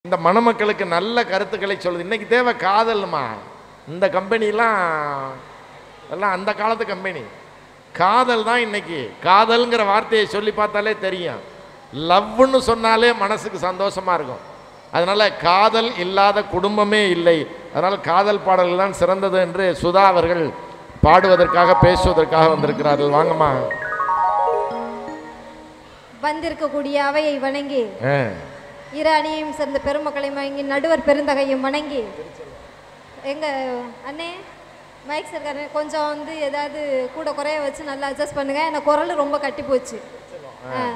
இந்த மணமக்களுக்கு நல்ல கருத்துக்களை சொல்லுது இன்னைக்கு தேவை காதல்மா இந்த கம்பெனிலாம் எல்லாம் அந்த காலத்து கம்பெனி காதல் தான் இன்னைக்கு காதல்ங்கிற வார்த்தையை சொல்லி பார்த்தாலே தெரியும் லவ்னு சொன்னாலே மனசுக்கு சந்தோஷமா இருக்கும் அதனால காதல் இல்லாத குடும்பமே இல்லை அதனால் காதல் பாடல்கள் தான் சிறந்தது என்று சுதா அவர்கள் பாடுவதற்காக பேசுவதற்காக வந்திருக்கிறார்கள் வாங்கம்மா வந்திருக்கக்கூடிய அவையை வணங்கி ஆ. இரு அணியையும் சேர்ந்த பெருமக்களை வணங்கி நடுவர் பெருந்தகையும் வணங்கி எங்க அண்ணே மைக் சர்க்காரு கொஞ்சம் வந்து ஏதாவது கூட குறைய வச்சு நல்லா அட்ஜஸ்ட் பண்ணுங்க எனக்கு குரல் ரொம்ப கட்டி போச்சு ஆ.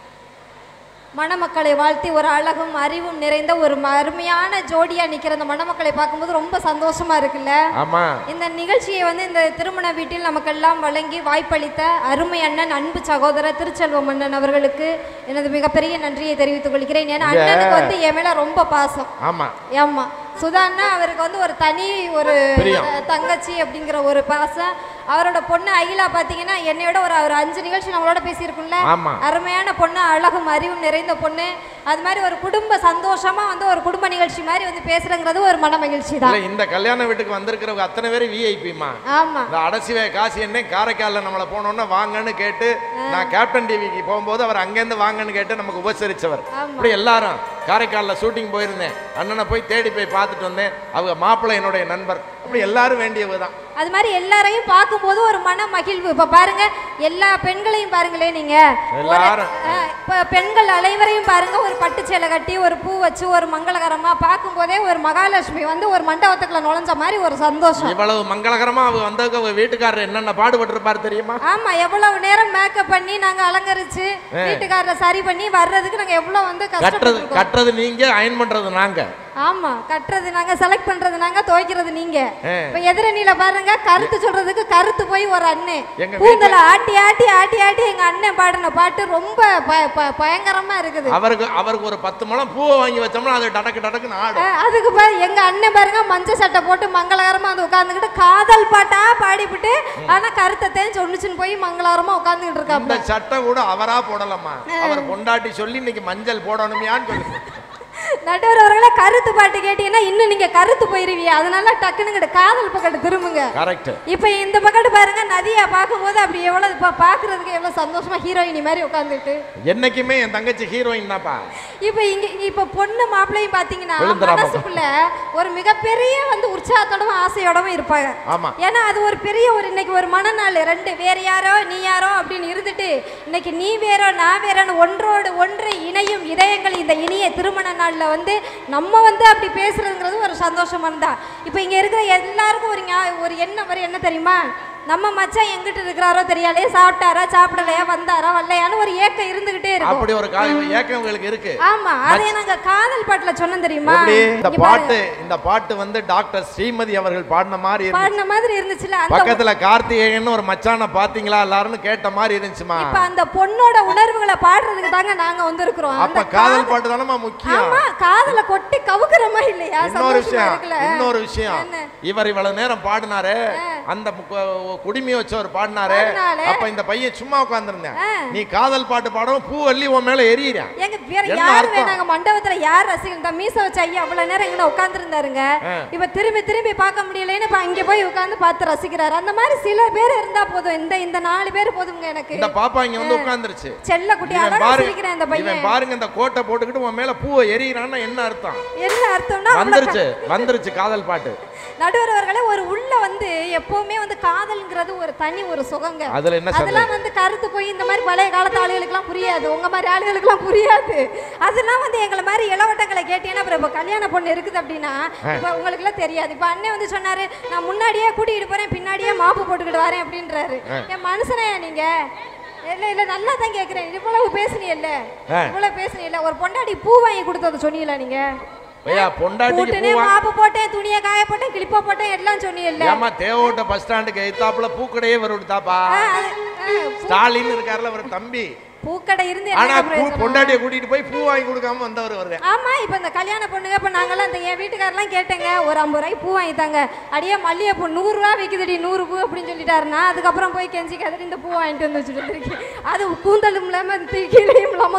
மணமக்களை வாழ்த்தி ஒரு அழகும் அறிவும் நிறைந்த ஒரு ம- அருமையான ஜோடியா நிக்கிற அந்த மணமக்களை பார்க்கும்போது ரொம்ப சந்தோஷமா இருக்குல்ல ஆமா இந்த நிகழ்ச்சியை வந்து இந்த திருமண வீட்டில் நமக்கெல்லாம் வழங்கி வாய்ப்பளித்த அருமை அண்ணன் அன்பு சகோதரர் திருச்செல்வம் அண்ணன் அவர்களுக்கு எனது மிகப்பெரிய நன்றியை தெரிவித்துக் கொள்கிறேன் ஏன்னா இங்க- அண்ணனுக்கு வந்து என் மேல ரொம்ப பாசம் ஆமா ஆமா சுதான்னா அவருக்கு வந்து ஒரு தனி ஒரு பிரியம். அஹ், தங்கச்சி அப்படிங்கிற ஒரு பாசம் அவரோட பொண்ணு அகிலா பாத்தீங்கன்னா என்னையோட ஒரு ஒரு அஞ்சு நிகழ்ச்சி நம்மளோட பேசியிருக்கும்ல ஆமா. அருமையான பொண்ணு அழகும் அறிவும் நிறைந்த பொண்ணு அது மாதிரி ஒரு குடும்ப சந்தோஷமா வந்து ஒரு குடும்ப நிகழ்ச்சி மாதிரி வந்து பேசுறங்கிறது ஒரு மன மகிழ்ச்சி இல்ல தான் இந்த கல்யாண வீட்டுக்கு வந்திருக்கிறவங்க அத்தனை பேரும் விஐபிமா ஆமா இந்த அடசிவே காசு என்ன காரைக்காலில் நம்மளை போனோன்னா வாங்கன்னு கேட்டு நான் கேப்டன் டிவிக்கு போகும்போது அவர் அங்கேருந்து வாங்கன்னு கேட்டு நமக்கு உபசரிச்சவர் ஆமா. இப்படி எல்லாரும் காரைக்காலில் ஷூட்டிங் போயிருந்தேன் அண்ணனை போய் தேடி போய் பார்த்துட்டு வந்தேன் அவங்க மாப்பிள்ளை என்னுடைய நண்பர் அப்படி எல்லாரும் வேண்டியவங்க தான் அது மாதிரி எல்லாரையும் பார்க்கும்போது ஒரு மன மகிழ்வு இப்ப பாருங்க எல்லா பெண்களையும் பாருங்களே நீங்க ஒரு- எல்லாரும். அஹ், இப்ப பெண்கள் அனைவரையும் பாருங்க ஒரு பட்டு சேலை கட்டி ஒரு பூ வச்சு ஒரு மங்களகரமா பார்க்கும்போதே ஒரு மகாலட்சுமி வந்து ஒரு மண்டபத்துக்குள்ள நுழைஞ்ச மாதிரி ஒரு சந்தோஷம் இவ்வளவு மங்களகரமா அவங்க வந்ததுக்கு அவங்க வீட்டுக்காரர் என்னென்ன பாடுபட்டிருப்பார் தெரியுமா ஆமா எவ்வளவு நேரம் மேக்கப் பண்ணி நாங்க அலங்கரிச்சு வீட்டுக்காரரை சரி பண்ணி வர்றதுக்கு நாங்க எவ்வளவு வந்து கட்டுறது கஷ்டப்பட்டிருக்கோம் கட்டுறது நீங்க அயன் பண்றது நாங்க ஆமா கட்டுறது நாங்க செலக்ட் பண்றது நாங்க துவைக்கிறது நீங்க ஆ. இப்ப எதிரணியில பாருங்க கருத்து சொல்றதுக்கு கருத்து போய் ஒரு அண்ணன் எங்க கூந்தல ஆட்டி ஆட்டி ஆட்டி ஆட்டி எங்க அண்ணன் பாடின பாட்டு ரொம்ப ப- ப- பயங்கரமா இருக்குது அவருக்கு அவருக்கு ஒரு பத்து முழம் பூவை வாங்கி வச்சோம்னா அது டடக்கு டடக்குன்னு ஆடும் ஆ, அதுக்கு பாரு எங்க அண்ணன் பாருங்க மஞ்சள் சட்டை போட்டு மங்களகரமா வந்து உட்காந்துக்கிட்டு காதல் பாட்டா பாடிவிட்டு ஆனா கருத்தத்தையும் சொன்னுச்சுன்னு போய் மங்களகரமா உட்காந்துக்கிட்டு இந்த இருக்காப்ல சட்டை கூட அவரா போடலாமா அவர் பொண்டாட்டி சொல்லி இன்னைக்கு மஞ்சள் போடணுமையான்னு சொல்லி நடுவர் அவர்களே கருத்து பாட்டு கேட்டீங்கன்னா இன்னும் நீங்க கருத்து போயிருவீங்க அதனால டக்குன்னு இங்கிட்டு காதல் பக்கத்து திரும்புங்க கரெக்ட் இப்போ இந்த பக்கத்து பாருங்க நதியா பார்க்கும்போது அப்படி எவ்வளவு இப்போ பார்க்கறதுக்கு எவ்வளவு சந்தோஷமா ஹீரோயினி மாதிரி உட்காந்துட்டு என்னைக்குமே என் தங்கச்சி ஹீரோயின் தான்ப்பா இப்போ இங்க இப்போ பொண்ணு மாப்பிள்ளையும் பார்த்தீங்கன்னா விழுந்துடாம மனசுக்குள்ள ஒரு மிகப்பெரிய வந்து உற்சாகத்தோடவும் ஆசையோடவும் இருப்பாங்க ஆமா ஏன்னா அது ஒரு பெரிய ஒரு இன்னைக்கு ஒரு மனநாள் ரெண்டு வேற யாரோ நீ யாரோ அப்படின்னு இருந்துட்டு இன்னைக்கு நீ வேறோ நான் வேறோன்னு ஒன்றோடு ஒன்று இணையும் இதயங்கள் இந்த இனிய திருமண நாளில் வந்து நம்ம வந்து அப்படி பேசுறதுங்கிறது ஒரு சந்தோஷமான தான் இப்போ இங்கே இருக்கிற எல்லாருக்கும் ஒரு ஞா- ஒரு எண்ணம் வரும் என்ன தெரியுமா நம்ம மச்சான் எங்கிட்டு இருக்கிறாரோ தெரியாலே சாப்பிட்டாரா சாப்பிடலையா வந்தாரா வரலையான்னு ஒரு ஏக்கம் இருந்துகிட்டே இருக்கும் அப்படி ஒரு கா ஏக்கம் உங்களுக்கு இருக்கு ஆமா அதே நாங்க காதல் பாட்டுல சொன்னோம் தெரியுமா எப்படி இந்த இங்க பாருங்க. பாட்டு இந்த பாட்டு வந்து டாக்டர் ஸ்ரீமதி அவர்கள் பாடின மாதிரி இருந்துச்சு பாடின மாதிரி இருந்துச்சுல அந்த பக்கத்துல கார்த்திகேயன் ஒரு மச்சான பாத்தீங்களா எல்லாருன்னு கேட்ட மாதிரி இருந்துச்சுமா இப்ப அந்த பொண்ணோட உணர்வுகளை பாடுறதுக்கு தாங்க நாங்க வந்திருக்கிறோம் அப்ப அந்த காதல் பாட்டு தானமா முக்கியம் ஆமா காதல கொட்டி கவுக்குறமா இல்லையா இன்னொரு சந்தோஷமா விஷயம் இருக்குல்ல இன்னொரு விஷயம் என்ன? இவர் இவ்வளவு நேரம் பாடினாரு அந்த மு- குடிமி வச்சவர் பாடினாரு பாடினாரு. அப்ப இந்த பையன் சும்மா உட்கார்ந்திருந்தேன் நீ காதல் பாட்டு பாடவும் பூ அள்ளி உன் மேல எறியிறேன் எங்க வேற என்ன யார் அர்த்தம்? வேணாங்க மண்டபத்துல யார் ரசிகர் இந்த மீச வச்ச ஐயா அவ்வளவு நேரம் இங்க உட்கார்ந்துருந்தாருங்க ஆ. இப்ப திரும்பி திரும்பி பார்க்க முடியலைன்னு இப்ப அங்க போய் உட்கார்ந்து பார்த்து ரசிக்கிறாரு அந்த மாதிரி சில பேர் இருந்தா போதும் இந்த இந்த நாலு பேர் போதுங்க எனக்கு இந்த பாப்பா இங்க வந்து உட்கார்ந்துருச்சு செல்ல குட்டி இவன் அழகா பாரு சிரிக்கிறேன் இந்த இவன் பையன் பாருங்க இந்த கோட்டை போட்டுக்கிட்டு உன் மேல பூவை எறிகிறான்னு என்ன அர்த்தம் என்ன அர்த்தம்னா அவ்வளவு வந்துருச்சு வந்துருச்சு காதல் பாட்டு நடுவர் அவர்களே ஒரு உள்ள வந்து எப்பவுமே வந்து காதல்ங்கிறது ஒரு தனி ஒரு சுகங்க அதுல என்ன சந்தேகம் அதெல்லாம் வந்து கருத்து போய் இந்த மாதிரி பழைய காலத்து ஆளுகளுக்குலாம் புரியாது உங்க மாதிரி ஆளுகளுக்குலாம் புரியாது அதெல்லாம் வந்து எங்களை மாதிரி இளவட்டங்களை கேட்டீங்கன்னா அப்புறம் இப்போ கல்யாண பொண்ணு இருக்குது அப்படின்னா இப்போ உங்களுக்குலாம் தெரியாது இப்போ அண்ணன் வந்து சொன்னாரு நான் முன்னாடியே கூட்டிகிட்டு போறேன் பின்னாடியே மாப்பு போட்டுக்கிட்டு வரேன் அப்படின்றாரு என் மனுஷனையா நீங்க இல்ல இல்ல நல்லா தான் கேக்குறேன் இவ்வளவு பேசுனீல்ல ஆ. இவ்வளவு பேசுனீல்ல ஒரு பொண்டாடி பூ வாங்கி கொடுத்தத சொன்னீங்களா நீங்க ஐயா பொண்டாட்டிக்கு கூட்டுனே பூவா மாப்பு போட்டேன் துணியை காய போட்டேன் கிளிப்பா போட்டேன் எல்லாம் சொன்னீல்ல ஏமா தேவோட்ட பஸ் ஸ்டாண்டுக்கு எத்தாப்புல பூக்கடையே வருடுதாப்பா ஆ, அது, ஆ, ஸ்டாலின் இருக்காருல அவர் தம்பி பூக்கடை இருந்து ஆனா என்ன பூ பிரயோஜனம்? பொண்டாட்டியை கூட்டிட்டு போய் பூ வாங்கி கொடுக்காம வந்தவர் வருது ஆமா இப்ப இந்த கல்யாண பொண்ணுங்க இப்ப நாங்கெல்லாம் இந்த என் வீட்டுக்காரெல்லாம் கேட்டேங்க ஒரு ஐம்பது ரூபாய்க்கு பூ வாங்கி தாங்க அடியே மல்லிகைப்பூ நூறு ரூபா விக்குதுடி நூறு பூ அப்படின்னு சொல்லிட்டாருன்னா அதுக்கப்புறம் போய் கெஞ்சி கதறி இந்த பூ வாங்கிட்டு வந்து வச்சுட்டு வந்திருக்கேன் அது கூந்தலும் இல்லாம தி- கீழேயும் இல்லாம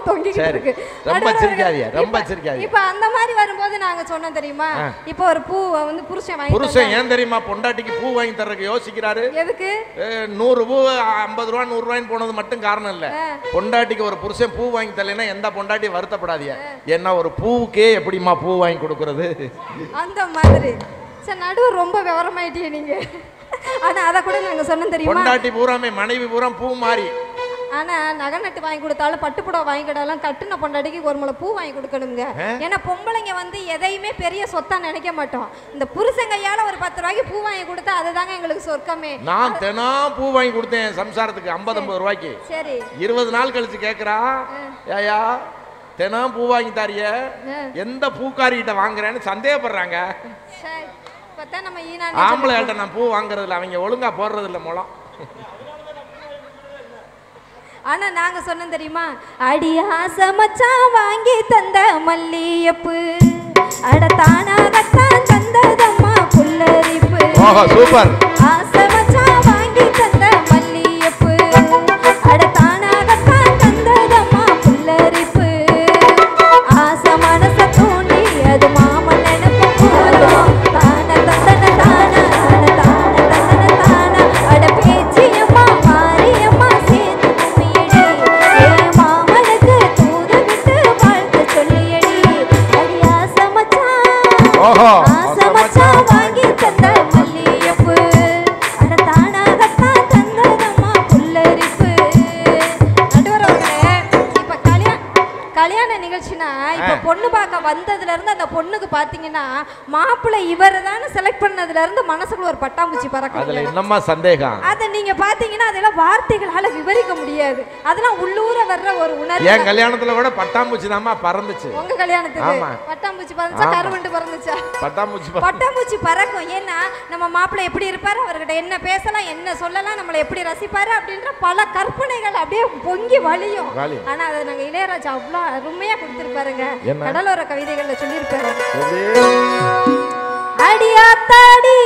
தொங்கிக்கிட்டு சரி. இருக்கு ரொம்ப நடுவர்களே, சிரிக்காதீங்க, ரொம்ப இப்ப- சிரிக்காதீங்க. இப்ப அந்த மாதிரி வரும்போது நாங்க சொன்னோம் தெரியுமா ஆ. இப்போ ஒரு பூ வந்து புருஷன் வாங்கி புருஷன் தந்தா- ஏன் தெரியுமா பொண்டாட்டிக்கு பூ வாங்கி தர்றதுக்கு யோசிக்கிறாரு எதுக்கு ஏ, நூறு பூ ஐம்பது ரூபா நூறு ரூபாய்ன்னு போனது மட்டும் காரணம் இல்ல பொண்டாட்டிக்கு ஒரு புருஷன் பூ வாங்கி தரலைன்னா எந்த பொண்டாட்டி வருத்தப்படாதீங்க ஏன்னா ஒரு பூவுக்கே எப்படிம்மா பூ வாங்கி கொடுக்கறது அந்த மாதிரி சரி நடுவர் ரொம்ப விவரமாயிட்டீங்க நீங்க ஆனா அதை கூட நாங்க சொன்னோம் தெரியுமா பொண்டாட்டி பூராமே மனைவி பூரா பூ மாறி ஆனா நகை நட்டு வாங்கி கொடுத்தாலும் பட்டுப்புடவை வாங்கி கொடுத்தாலும் கட்டுன பொண்டாட்டிக்கு ஒரு முளை பூ வாங்கி கொடுக்கணுங்க ஏன்னா பொம்பளைங்க வந்து எதையுமே பெரிய சொத்தா நினைக்க மாட்டோம் இந்த புருஷன் கையால ஒரு பத்து ரூபாய்க்கு பூ வாங்கி கொடுத்தா அதுதாங்க எங்களுக்கு சொர்க்கமே நான் தினம் பூ வாங்கி கொடுத்தேன் என் சம்சாரத்துக்கு ஐம்பது ஐம்பது ரூபாய்க்கு சரி இருபது நாள் கழிச்சு கேக்குறா ஏயா தினம் பூ வாங்கி தாரிய எந்த பூக்காரிகிட்ட வாங்குறேன்னு சந்தேகப்படுறாங்க சரி இப்பதான் நம்ம ஈனா ஆம்பளைகள்ட்ட நான் பூ வாங்குறது இல்ல அவங்க ஒழுங்கா போடுறது இல்ல மூலம் ஆனா நாங்க சொன்னோம் தெரியுமா அடி ஆசை மச்சான் வாங்கி தந்த மல்லியப்பு அட தானாகத்தான் தந்ததம்மா புல்லரிப்பு ஓஹோ சூப்பர் ஆசை மச்சான் வாங்கி தந்த மல்லியப்பு அட தானாகத்தான் தந்ததம்மா புல்லரிப்பு ஆசை மனச தூண்டி அது மாமன் நினைப்பு போதும் தான தந்தன தான தான தான தந்தன தான அட பேச்சியம்மா மாரியம்மா சேர்த்து கும்மியடி ஏ மாமனுக்கு தூது விட்டு வாழ்த்து சொல்லியடி அடி ஆசை மச்சான் ஓஹோ ஆசை மச்சான் வாங்கி தந்த மல்லியப்பு அட தானாகத்தான் தந்ததம்மா புல்லரிப்பு நடுவர் அவர்களே இப்ப கல்யாண கல்யாண நிகழ்ச்சினா இப்ப பொண்ணு பார்க்க வந்ததுல இருந்து அந்த பொண்ணுக்கு பாத்தீங்கன்னா மாப்பிள்ளை இவர் தானே செலக்ட் பண்ணதுல இருந்து மனசுக்குள்ள ஒரு பட்டாம்பூச்சி அதுல பறக்கும் என்னம்மா சந்தேகம் அதை நீங்க பாத்தீங்கன்னா அதெல்லாம் வார்த்தைகளால விவரிக்க முடியாது அதெல்லாம் உள்ளூர வர்ற ஒரு உணர்வு என் கல்யாணத்துல கூட பட்டாம்பூச்சி தாம்மா பறந்துச்சு உங்க கல்யாணத்துக்கு ஆமா. பட்டாம்பூச்சி பறந்துச்சா ஆமா. கருவண்டு பறந்துச்சா பட்டாம்பூச்சி பறந்து- பட்டாம்பூச்சி பறக்கும் ஏன்னா நம்ம மாப்பிள்ளை எப்படி இருப்பாரு அவர்கிட்ட என்ன பேசலாம் என்ன சொல்லலாம் நம்மளை எப்படி ரசிப்பாரு அப்படின்ற பல கற்பனைகள் அப்படியே பொங்கி வழியும் வலியும். ஆனா அதை நாங்க இளையராஜா அவ்வளோ அருமையா கொடுத்திருப்பாருங்க என்ன? கடலோர கவிதைகள்ல சொல்லியிருப்பாரு சொல்லு. அடியாத்தாடி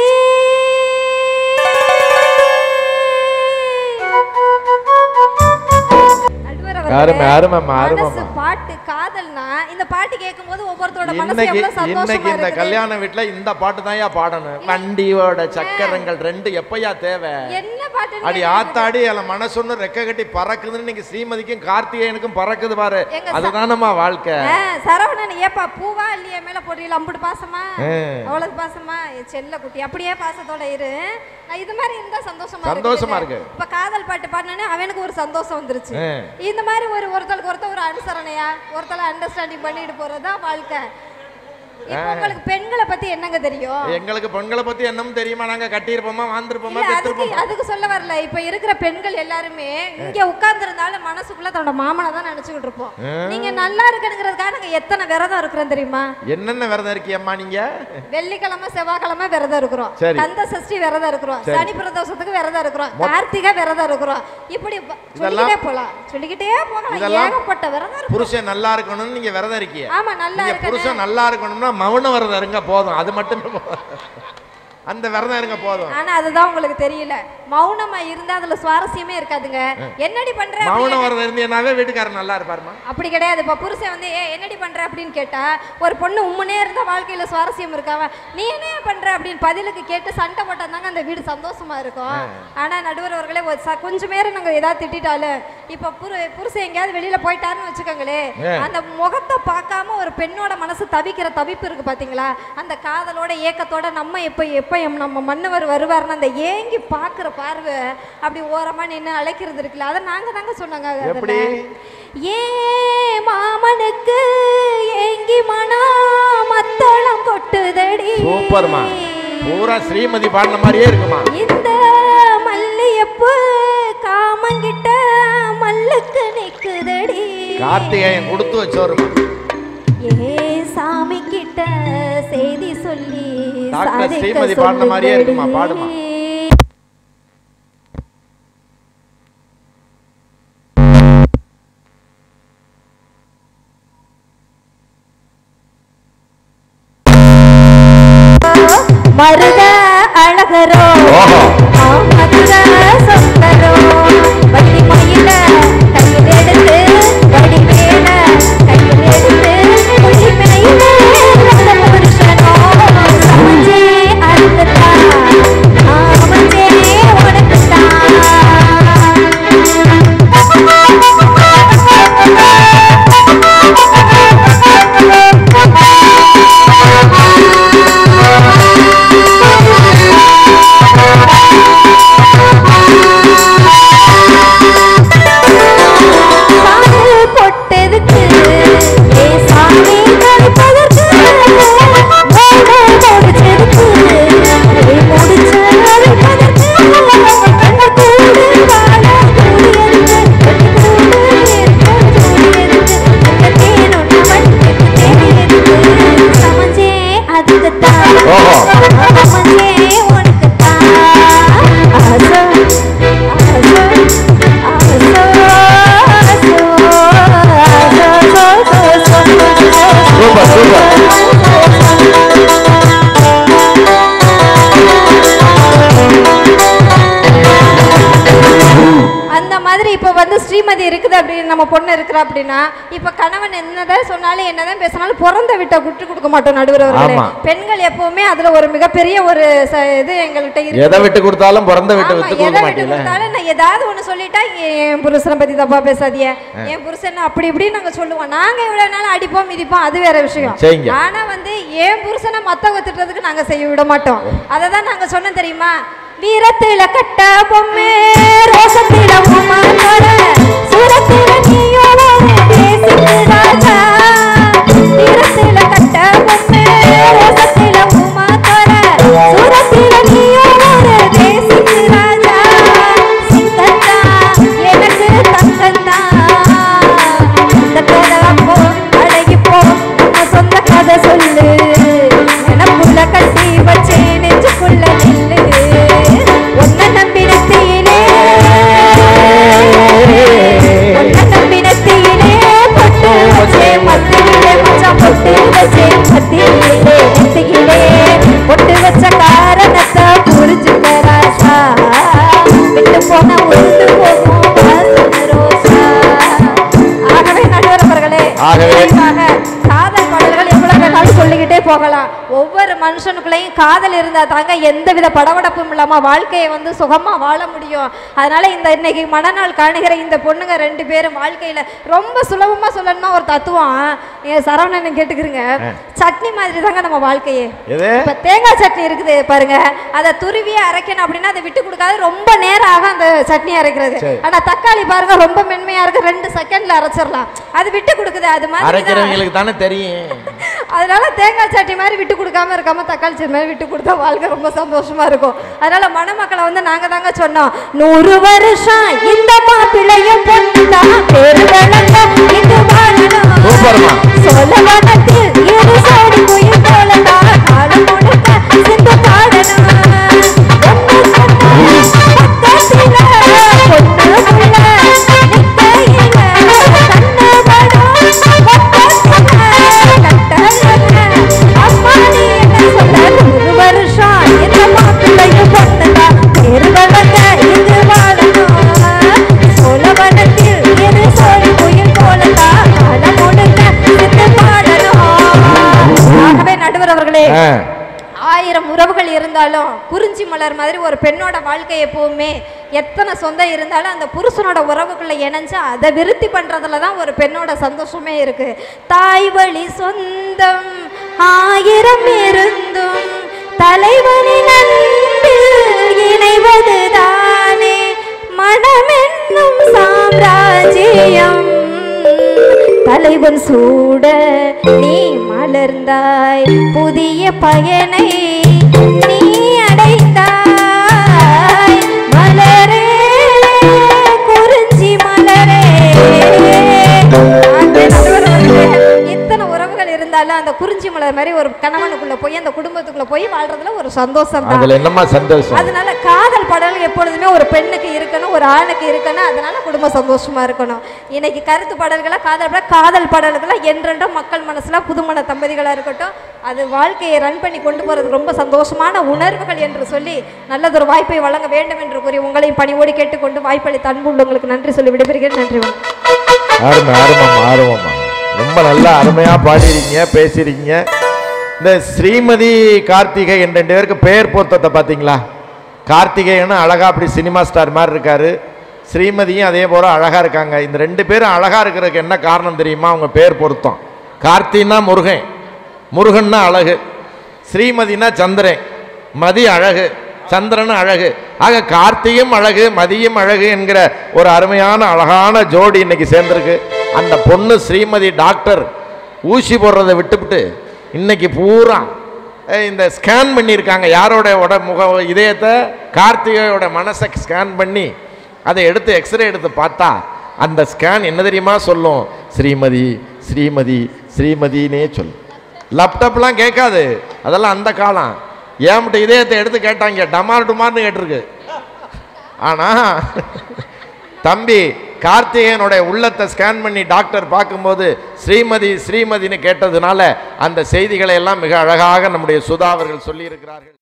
நடுவர் அவர்களே, அருமை, அருமைம்மா, மனசு அருமைம்மா. பாட்டு காதல்னா இந்த பாட்டு கேட்கும்போது ஒவ்வொருத்தரோட மனசு இன்னைக்கு எவ்வளவு சந்தோஷமா இன்னைக்கு இந்த இருக்குது கல்யாண வீட்டுல இந்த பாட்டு தான் பாடணும் வண்டியோட சக்கரங்கள் ரெண்டு எப்பயா தேவை என்ன பாட்டு அடி ஆத்தாடி அதில் மனசொன்னு ரெக்க கட்டி பறக்குதுன்னு இன்னைக்கு ஸ்ரீமதிக்கும் கார்த்திகேயனுக்கும் பறக்குது பாரு எங்க அதுதானம்மா வாழ்க்கை ஆ, சரவணன் ஏப்பா பூவா இல்லையா மேல போடுறீங்களா அம்புட்டு பாசமா ஆ. அவ்வளவு பாசமா என் செல்ல குட்டி அப்படியே பாசத்தோட இரு நான் இது மாதிரி இருந்தா சந்தோஷமா சந்தோஷமா இருக்குதுங்க. இருக்கு. இப்ப காதல் பாட்டு பாடினே அவனுக்கு ஒரு சந்தோஷம் வந்துருச்சு ஆ. இந்த மாதிரி ஒரு ஒருத்தருக்கு ஒருத்தர் ஒரு அனுசரணையா ஒருத்தர அண்டர்ஸ்டாண்டிங் பண்ணிட்டு போறதுதான் வாழ்க்கை இப்போ உங்களுக்கு பெண்களை பத்தி என்னங்க தெரியும் எங்களுக்கு பெண்களை பத்தி என்னன்னு தெரியுமா நாங்க கட்டியிருப்போமா வாழ்ந்திருப்போமா இல்ல, அதுக்கு பெற்றிருப்போமா அதுக்கு சொல்ல வரல இப்ப இருக்கிற பெண்கள் எல்லாருமே இங்க உட்கார்ந்து இருந்தாலும் மனசுக்குள்ள தன்னோட மாமனை தான் நினைச்சுக்கிட்டு இருப்போம் நீங்க நல்லா இருக்கணுங்கிறதுக்காக நாங்க எத்தனை விரதம் இருக்கிறோம் தெரியுமா என்னென்ன விரதம் இருக்கியம்மா நீங்க வெள்ளிக்கிழமை செவ்வாய்க்கிழமை விரதம் இருக்கிறோம் சரி. கந்த சஷ்டி விரதம் இருக்கிறோம் சரி. சனி பிரதோஷத்துக்கு விரதம் இருக்கிறோம் கார்த்திகை விரதம் இருக்கிறோம் இப்படி ப- சொல்லிக்கிட்டே போலாம் சொல்லிக்கிட்டே போகலாம் இதெல்லாம் ஏகப்பட்ட விரதம் இருக்கு புருஷன் நல்லா இருக்கணும்னு நீங்க விரதம் இருக்கிய ஆமா நல்லா நீங்க இருக்கணும் புருஷன் நல்லா இருக்கணும்னா மௌன விரதம் இருங்க போதும் அது மட்டுமே போதும். அந்த விரதம் இருங்க போதும் ஆனா அதுதான் உங்களுக்கு தெரியல மௌனமா இருந்தா அதுல சுவாரஸ்யமே இருக்காதுங்க என்னடி பண்ற மௌன அப்படின்னு விரதம் இருந்தீங்கன்னாவே வீட்டுக்காரர் நல்லா இருப்பாருமா அப்படி கிடையாது இப்போ புருஷன் வந்து ஏ என்னடி பண்ற அப்படின்னு கேட்டா ஒரு பொண்ணு உம்முனே இருந்தா வாழ்க்கையில சுவாரஸ்யம் இருக்காவ நீ என்ன பண்ற அப்படின்னு பதிலுக்கு கேட்டு சண்டை போட்டாதாங்க அந்த வீடு சந்தோஷமா இருக்கும் ஆனா நடுவர் அவர்களே ஒரு ச- கொஞ்சம் நேரம் நாங்க ஏதாவது திட்டாலும் இப்ப புரு புருஷன் எங்கேயாவது வெளியில போயிட்டாருன்னு வச்சுக்கோங்களே அந்த முகத்தை பார்க்காம ஒரு பெண்ணோட மனசு தவிக்கிற தவிப்பு இருக்கு பாத்தீங்களா அந்த காதலோட ஏக்கத்தோட நம்ம எப்ப எப்ப எம் நம்ம மன்னவர் வருவாருன்னு அந்த ஏங்கி பாக்குற பார்வை அப்படி ஓரமா நின்னு அழைக்கிறது இருக்குல்ல அதை நாங்க தாங்க சொன்னாங்க அதுல. எப்படி? ஏ மாமனுக்கு ஏங்கி மனா மத்தளம் கொட்டுதடி சூப்பர்மா பூரா ஸ்ரீமதி பாடின மாதிரியே இருக்குமா இந்த மல்லியப்பு காமங்கிட்ட மல்லுக்கு நிக்குதடி கார்த்திகேயன் கொடுத்து வச்சோருமா ஏ சாமி கிட்ட செய்தி சொல்லி டாக்டர் சாதிக்க ஸ்ரீமதி பாடின மாதிரியே இருக்குமா, பாடுமா. சொல்லுதடி. மருத அழகரோ ஓஹோ. ஆ, மதுர சொந்தரோ வள்ளி மயில கையில் எடுத்து வடிவே சூப்பர் சூப்பர் அந்த மாதிரி இப்போ வந்து ஸ்ரீமதி இருக்குது அப்படின்னு நம்ம பொண்ணு இருக்கிறா அப்படின்னா இப்போ கணவன் என்னதான் சொன்னாலும் என்னதான் பேசினாலும் பிறந்த விட்ட விட்டு கொடுக்க மாட்டோம் நடுவர் அவர்களே ஆமா. பெண்கள் எப்பவுமே அதுல ஒரு மிகப்பெரிய ஒரு ச- இது எங்கள்கிட்ட இருக்கு எதை விட்டு கொடுத்தாலும் பிறந்த விட்டு ஆமா, விட்டு எதை கொடுக்க விட்டு மாட்டீங்களா கொடுத்தாலும் நான் ஏதாவது ஒண்ணு சொல்லிட்டா என் புருஷனை பத்தி தப்பா பேசாதீங்க என் புருஷன் அப்படி இப்படி நாங்க சொல்லுவோம் நாங்க இவ்வளவு நாள் அடிப்போம் மிதிப்போம் அது வேற விஷயம் செய்யுங்க. ஆனா வந்து என் புருஷனை மத்தவங்க திட்டுறதுக்கு நாங்க செய்ய விட மாட்டோம் அதை தான் நாங்க சொன்னோம் தெரியுமா வீரத்தில கட்ட பொம்மை ரோசத்தில உமாத்தோட சூரத்தில நீயோ ஒரு தேசிக்கு ராஜா வீரத்தில கட்ட பொம்மை ரோசத்தில உமாத்தோட சூரத்தில நீயோ ஒரு தேசிக்கு ராஜா சிங்கந்தா எனக்கு தங்கந்தா இந்த கதவப்போ அழகிப்போ நம்ம சொந்த கதை சொல்லு எனக்குள்ள கட்டி வச்சே நெஞ்சுக்குள்ள நில்லு ஒன்ன நம்பினத்திலே ஒன்ன நம்பினத்திலே பொட்டு வச்சே மத்தியிலே மச்சான் பொட்டு வச்சே மத்தியிலே நெத்தியிலே பொட்டு வச்ச காரணத்தை புரிஞ்சுக்க ராசா விட்டு போன உருந்து போகும் வாசன ரோசா ஆகவே நடுவர் அவர்களே ஆகவே. நிறைவாக காதல் பாடல்கள் எவ்வளவு வேணாலும் சொல்லிக்கிட்டே போகலாம் ஒவ்வொரு மனுஷனுக்குள்ளேயும் காதல் இருந்தா தாங்க எந்தவித படபடப்பும் இல்லாம வாழ்க்கையை வந்து சுகமா வாழ முடியும் அதனால இந்த இன்னைக்கு மனநாள் காணுகிற இந்த பொண்ணுங்க ரெண்டு பேரும் வாழ்க்கையில ரொம்ப சுலபமா சொல்லணும்னா ஒரு தத்துவம் என் சரவணன் கேட்டுக்கிறீங்க சட்னி மாதிரி தாங்க நம்ம வாழ்க்கையே எது இப்ப தேங்காய் சட்னி இருக்குது பாருங்க அதை துருவியே அரைக்கணும் அப்படின்னா அதை விட்டு கொடுக்காது ரொம்ப நேரம் ஆகும் அந்த சட்னி அரைக்கிறது சரி. ஆனா தக்காளி பாருங்க ரொம்ப மென்மையா இருக்கு ரெண்டு செகண்ட்ல அரைச்சிடலாம் அது விட்டு கொடுக்குது அது மாதிரி தான். அரைக்கிறவங்களுக்கு தானே தெரியும் அதனால தேங்காய் சட்னி மாதிரி விட்டு கொடுக்காம இருக்காம தக்காளி சட்னி மாதிரி விட்டு கொடுத்தா வாழ்க்கை ரொம்ப சந்தோஷமா இருக்கும் அதனால மணமக்களை வந்து நாங்க தாங்க சொன்னோம் நூறு வருஷம் இந்த மாப்பிள்ளையும் பொண்ணுதான் பேரு வளர்ந்த இங்கு வாழணும் சூப்பர்மா. சோழவனத்தில் இரு சோடி குயில் போலதான் காலம் முழுக்க சிந்து பாடணும் ஒண்ணு சொன்னா பக்கத்தில பொண்ணு புள்ள நிக்கையில கண்ணு படும் பக்கத்தில கட்டழக அம்மா நீ என்ன சொல்ல நூறு வருஷம் இந்த மாப்பிள்ளையும் பொண்ணுதான் பேரு வளர்ந்த இங்கு வாழணும் சோழவனத்தில் இரு சோடி குயில் போலதான் காலம் முழுக்க சிந்து பாடணும் ஆகவே நடுவர் அவர்களே ஆ, ஆயிரம் உறவுகள் இருந்தாலும் குறிஞ்சி மலர் மாதிரி ஒரு பெண்ணோட வாழ்க்கை எப்பவுமே எத்தனை சொந்தம் இருந்தாலும் அந்த புருஷனோட உறவுக்குள்ள இணைஞ்சு அதை விருத்தி பண்றதுல தான் ஒரு பெண்ணோட சந்தோஷமே இருக்கு தாய் வழி சொந்தம் ஆயிரம் இருந்தும் தலைவனின் அன்பில் இணைவது தானே மனமென்னும் சாம்ராஜ்யம் தலைவன் சூட நீ மலர்ந்தாய் புதிய பயனை நீ அடைந்தாய் மலரே குறிஞ்சி மலரே அந்த நடுவர் அவர்களே, எத்தனை உறவுகள் இருந்தாலும் அந்த குறிஞ்சி மலர் மாதிரி ஒரு கணவனுக்குள்ள போய் அந்த குடும்பத்துக்குள்ள போய் வாழ்றதுல ஒரு சந்தோஷம் தான் அதுல என்னம்மா சந்தோஷம் அதனால காதல் பாடல் எப்பொழுதுமே ஒரு பெண்ணுக்கு இருக்கணும் ஒரு ஆணுக்கு இருக்கணும் அதனால குடும்பம் சந்தோஷமா இருக்கணும் இன்னைக்கு கருத்து பாடல்களா காதல் பாடல் காதல் பாடல்களா என்றென்றும் மக்கள் மனசுல புதுமண தம்பதிகளா இருக்கட்டும் அது வாழ்க்கையை ரன் பண்ணி கொண்டு போறது ரொம்ப சந்தோஷமான உணர்வுகள் என்று சொல்லி நல்லதொரு வாய்ப்பை வழங்க வேண்டும் என்று கூறி உங்களையும் பணிவோடு கேட்டுக்கொண்டு வாய்ப்பளித்த அன்பு உள்ளவங்களுக்கு நன்றி சொல்லி விடைபெறுகிறேன் நன்றி வணக்கம் அருமை அருமம்மா அருமம்மா ரொம்ப நல்லா அருமையா பாடிருக்கீங்க பேசியிருக்கீங்க இந்த ஸ்ரீமதி கார்த்திகை என்ற ரெண்டு பேருக்கு பெயர் பொருத்தத்தை பார்த்தீங்களா கார்த்திகேயனும் அழகா அப்படி சினிமா ஸ்டார் மாதிரி இருக்காரு ஸ்ரீமதியும் அதே போல அழகா இருக்காங்க இந்த ரெண்டு பேரும் அழகா இருக்கிறதுக்கு என்ன காரணம் தெரியுமா அவங்க பேர் பொருத்தம் கார்த்தின்னா முருகன் முருகன்னா அழகு ஸ்ரீமதினா சந்திரன் மதி அழகு சந்திரன் அழகு ஆக கார்த்தியும் அழகு மதியும் அழகு என்கிற ஒரு அருமையான அழகான ஜோடி இன்னைக்கு சேர்ந்திருக்கு அந்த பொண்ணு ஸ்ரீமதி டாக்டர் ஊசி போடுறதை விட்டுவிட்டு இன்னைக்கு பூரா ஏய், இந்த ஸ்கேன் பண்ணியிருக்காங்க யாரோட உட முக இதயத்தை கார்த்திகையோட மனசை ஸ்கேன் பண்ணி அதை எடுத்து எக்ஸ்ரே எடுத்து பார்த்தா அந்த ஸ்கேன் என்ன தெரியுமா சொல்லும் ஸ்ரீமதி ஸ்ரீமதி ஸ்ரீமதினே சொல்லும் லேப்டாப்லாம் கேட்காது அதெல்லாம் அந்த காலம் ஏன்ட்ட இதயத்தை எடுத்து கேட்டாங்க டமார் டுமார்னு கேட்டிருக்கு ஆனா தம்பி கார்த்திகேயனுடைய உள்ளத்தை ஸ்கேன் பண்ணி டாக்டர் பார்க்கும்போது ஸ்ரீமதி ஸ்ரீமதின்னு கேட்டதுனால அந்த செய்திகளை எல்லாம் மிக அழகாக நம்முடைய சுதா அவர்கள் சொல்லியிருக்கிறார்கள்